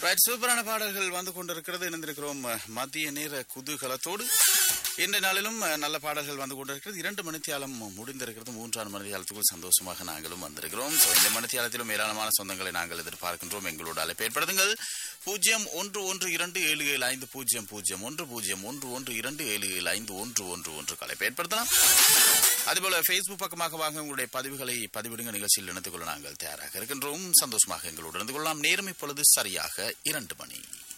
right சூப்பரான பாடல்கள் வந்து கொண்டிருக்கிறது இணைந்திருக்கிறோம் அஹ், மதிய நேர குதூகலத்தோடு இன்றைய நாளிலும் அஹ், நல்ல பாடல்கள் வந்து கொண்டிருக்கிறது இரண்டு மணித்தியாலம் முடிந்திருக்கிறது மூன்றாம் மணித்தியாலத்துக்குள் சந்தோஷமாக நாங்களும் வந்திருக்கிறோம் So, இந்த மணித்தியாலத்திலும் ஏராளமான சொந்தங்களை நாங்கள் எதிர்பார்க்கின்றோம் எங்களோட அழைப்பு ஏற்படுத்துங்கள் பூஜ்ஜியம் ஒன்று ஒன்று இரண்டு ஏழு ஏழு ஐந்து பூஜ்ஜியம் பூஜ்ஜியம் ஒன்று பூஜ்ஜியம் ஒன்று ஒன்று இரண்டு ஏழு ஏழு ஐந்து ஒன்று ஒன்று ஒன்று அழைப்பு ஏற்படுத்தலாம் அதுபோல ஃபேஸ்புக் பக்கமாக வாங்க உங்களுடைய பதிவுகளை பதிவிடுங்க நிகழ்ச்சியில் இணைத்துக் கொள்ள நாங்கள் தயாராக இருக்கின்றோம் சந்தோஷமாக எங்களோடு இணைந்து கொள்ளலாம் நேரம் இப்பொழுது சரியாக இரண்டு மணி